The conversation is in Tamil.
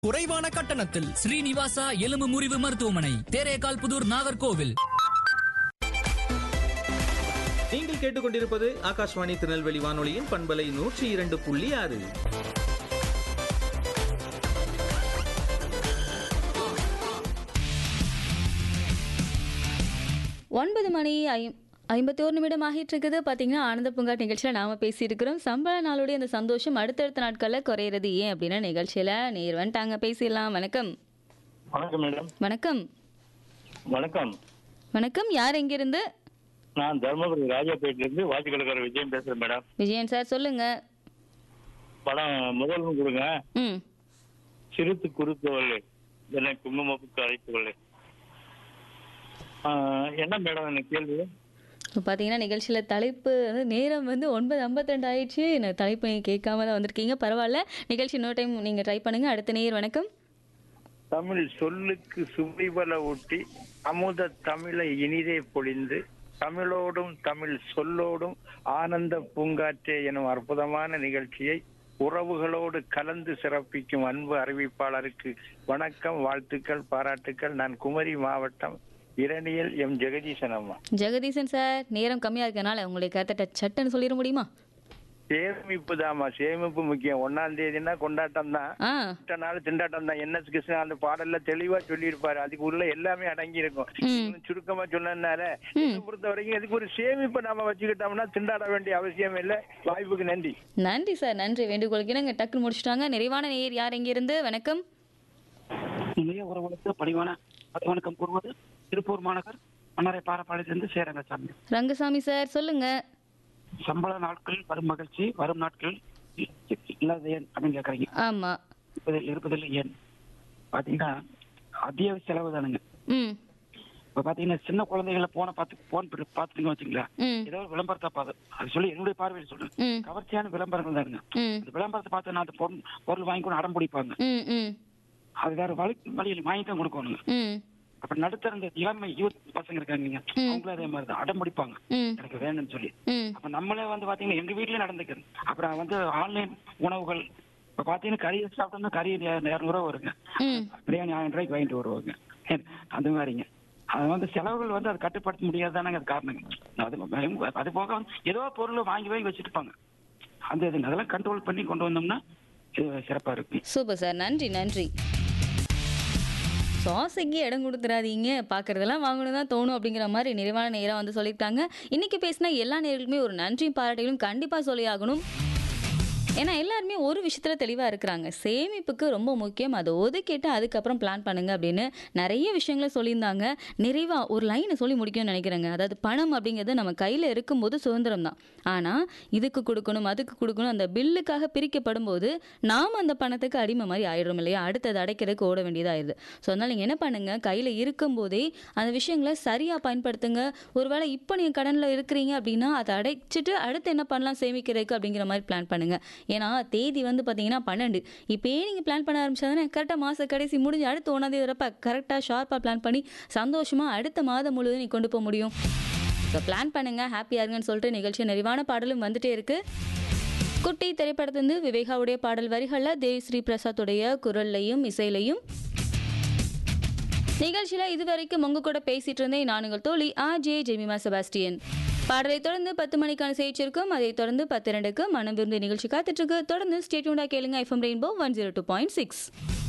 குறைவான கட்டணத்தில் ஸ்ரீனிவாசா எலும்பு முறிவு மருத்துவமனை தேரேகால் புதூர் நாகர்கோவில் நீங்கள் கேட்டுக்கொண்டிருப்பது ஆகாஷ்வாணி திருநெல்வேலி வானொலியின் பண்பலை நூற்றி இரண்டு புள்ளி ஆறு ஒன்பது மணி ஐ ஐம்பத்தி ஒரு நிமிடம் ஆகிட்டு இருக்குது பார்த்தீங்கன்னா ஆனந்த பூங்கா நிகழ்ச்சியில் நாம பேசியிருக்கிறோம் சம்பள நாளுடைய அந்த சந்தோஷம் அடுத்தடுத்த நாட்களில் குறையிறது ஏன் அப்படின்னா நிகழ்ச்சியில் நேர் வந்துட்டாங்க பேசிடலாம் வணக்கம் வணக்கம் மேடம் வணக்கம் வணக்கம் வணக்கம் யார் எங்கிருந்து நான் தர்மபுரி ராஜாப்பேட்டில இருந்து வாசிக்கலக்கார விஜயம் பேசுறேன் மேடம் விஜயன் சார் சொல்லுங்க படம் முதல் கொடுங்க ம் சிறுத்து குறுக்கவல்லை என்னை குங்குமப்புக்கு அழைக்கவில்லை என்ன மேடம் எனக்கு கேள்வி இப்போ பார்த்தீங்கன்னா நிகழ்ச்சியில் தலைப்பு வந்து நேரம் வந்து ஒன்பது ஐம்பத்தி ரெண்டு ஆயிடுச்சு நான் தலைப்பு நீங்க கேட்காம தான் வந்திருக்கீங்க பரவாயில்ல நிகழ்ச்சி இன்னொரு டைம் நீங்கள் ட்ரை பண்ணுங்க அடுத்த நேர் வணக்கம் தமிழ் சொல்லுக்கு சுவைபல ஊட்டி அமுத தமிழை இனிதே பொழிந்து தமிழோடும் தமிழ் சொல்லோடும் ஆனந்த பூங்காற்றே எனும் அற்புதமான நிகழ்ச்சியை உறவுகளோடு கலந்து சிறப்பிக்கும் அன்பு அறிவிப்பாளருக்கு வணக்கம் வாழ்த்துக்கள் பாராட்டுக்கள் நான் குமரி மாவட்டம் இரணியல் எம் ஜெகதீசன் அம்மா ஜெகதீசன் சார் நேரம் கம்மியாக இருக்கனால உங்களுடைய கருத்தை சட்டுன்னு சொல்லிட முடியுமா சேமிப்பு தாம்மா சேமிப்பு முக்கியம் ஒன்னாம் தேதினா கொண்டாட்டம் தான் ஆ நாள் திண்டாட்டம் தான் என் எஸ் கிருஷ்ணன் அந்த பாடல்ல தெளிவா சொல்லியிருப்பாரு அதுக்கு உள்ள எல்லாமே அடங்கி இருக்கும் ம். இன்னும் சுருக்கமா சொன்னதுனால என்னை பொறுத்த வரைக்கும் இதுக்கு ஒரு சேமிப்பை நாம வச்சுக்கிட்டோம்னா திண்டாட வேண்டிய அவசியம் இல்லை வாய்ப்புக்கு நன்றி நன்றி சார் நன்றி வேண்டுகோளுக்கு இணங்க டக்குன்னு முடிச்சிட்டாங்க நிறைவான நேர் யார் எங்கிருந்து வணக்கம் இளைய உறவுகளுக்கு பணிவான வணக்கம் கூறுவது திருப்பூர் மாநகர் மன்னரை பாரப்பாளையத்திலிருந்து சேரங்கசாமி ரங்கசாமி சார் சொல்லுங்க சம்பள நாட்கள் வரும் மகிழ்ச்சி வரும் நாட்கள் இ- இல்லாத ஏன் அப்படின்னு கேக்குறீங்க ஆமா இருப்பதில் இருப்பதில் ஏன் பாத்தீங்கன்னா அத்தியாவசிய செலவு தானுங்க ம் இப்ப பாத்தீங்கன்னா சின்ன குழந்தைகளை போன பார்த்து போன் பாத்துட்டீங்க வச்சுங்களேன் ம் ஏதோ ஒரு விளம்பரத்தை பார்த்து அது சொல்லி என்னுடைய பார்வையில் சொல்றேன் ம் கவர்ச்சியான விளம்பரங்கள் தானுங்க ம் அந்த விளம்பரத்தை பார்த்து நான் அந்த பொருள் பொருள் வாங்கி கூட அடம் பிடிப்பாங்க ம் ம் அது வேற வழி வழியில் வாங்கி தான் கொடுக்கணுங்க ம் அப்ப நடுத்தர இந்த இளமை யூத் பசங்க இருக்காங்க இல்லைங்க, அவங்களும் அதே மாதிரி தான் அடம் பிடிப்பாங்க ம் எனக்கு வேணும்னு சொல்லி ம் அப்ப நம்மளே வந்து பாத்தீங்கன்னா எங்க வீட்லயே நடந்துக்குது அப்புறம் வந்து ஆன்லைன் உணவுகள் இப்ப பாத்தீங்கன்னா கறி சாப்பிட்டோம்னா கறி இரநூறுவா வருங்க ம் பிரியாணி ஆயிரம் ரூபாய்க்கு வாங்கிட்டு வருவாங்க ஏன், அந்த மாதிரிங்க அது வந்து செலவுகள் வந்து அதை கட்டுப்படுத்த முடியாதுதானங்க அது காரணங்க அது அது போக வந்து ஏதோ பொருள் வாங்கி வாங்கி வச்சுட்டுப்பாங்க அந்த இதுங்க அதெல்லாம் கண்ட்ரோல் பண்ணி கொண்டு வந்தோம்னா இது சிறப்பா இருக்கும் சூப்பர் சார் நன்றி நன்றி சுவாசைக்கு இடம் கொடுத்துறாதீங்க பார்க்குறதெல்லாம் வாங்கணும் தான் தோணும் அப்படிங்கிற மாதிரி நிறைவான நேரம் வந்து சொல்லியிருக்காங்க இன்றைக்கி பேசினா எல்லா நேர்களுமே ஒரு நன்றியும் பாராட்டுகளும் கண்டிப்பாக சொல்லி ஆகணும் ஏன்னா எல்லாருமே ஒரு விஷயத்தில் தெளிவாக இருக்கிறாங்க சேமிப்புக்கு ரொம்ப முக்கியம் அதை ஒதுக்கிட்டு அதுக்கப்புறம் பிளான் பண்ணுங்க அப்படின்னு நிறைய விஷயங்களை சொல்லியிருந்தாங்க நிறைவாக ஒரு லைனை சொல்லி முடிக்கணும்னு நினைக்கிறேங்க அதாவது பணம் அப்படிங்கிறது நம்ம கையில் இருக்கும்போது சுதந்திரம் தான் ஆனால் இதுக்கு கொடுக்கணும் அதுக்கு கொடுக்கணும் அந்த பில்லுக்காக பிரிக்கப்படும் போது நாம் அந்த பணத்துக்கு அடிமை மாதிரி ஆயிடும் இல்லையா அடுத்தது அடைக்கிறதுக்கு ஓட வேண்டியதாகிடுது ஸோ அதனால் நீங்கள் என்ன பண்ணுங்கள் கையில் இருக்கும்போதே அந்த விஷயங்களை சரியாக பயன்படுத்துங்க ஒருவேளை இப்போ நீங்கள் கடனில் இருக்கிறீங்க அப்படின்னா அதை அடைச்சிட்டு அடுத்து என்ன பண்ணலாம் சேமிக்கிறதுக்கு அப்படிங்கிற மாதிரி பிளான் பண்ணுங்கள் ஏன்னா தேதி வந்து பார்த்தீங்கன்னா பன்னெண்டு இப்போயே நீங்கள் பிளான் பண்ண ஆரம்பிச்சாதானே கரெக்டாக மாத கடைசி முடிஞ்சு அடுத்த ஒன்றாந்தேதி வரப்ப கரெக்டாக ஷார்ப்பாக பிளான் பண்ணி சந்தோஷமாக அடுத்த மாதம் முழுவதும் நீ கொண்டு போக முடியும் ஸோ பிளான் பண்ணுங்கள் ஹாப்பியாக இருங்கன்னு சொல்லிட்டு நிகழ்ச்சி நிறைவான பாடலும் வந்துட்டே இருக்கு குட்டி திரைப்படத்திலிருந்து விவேகாவுடைய பாடல் வரிகளில் தேவி ஸ்ரீ பிரசாத்துடைய குரல்லையும் இசையிலையும் நிகழ்ச்சியில் இதுவரைக்கும் உங்க கூட பேசிட்டு இருந்தேன் நான் உங்கள் தோழி ஆ ஜே ஜெமிமா செபாஸ்டியன் பாடலை தொடர்ந்து பத்து மணிக்கான செய்தி இருக்கும் அதை தொடர்ந்து பத்து ரெண்டுக்கு மனம் விரும்பி நிகழ்ச்சி காத்துட்டு இருக்கு தொடர்ந்து ஸ்டேட்யூண்டா கேளுங்க FM rainbow one zero two point six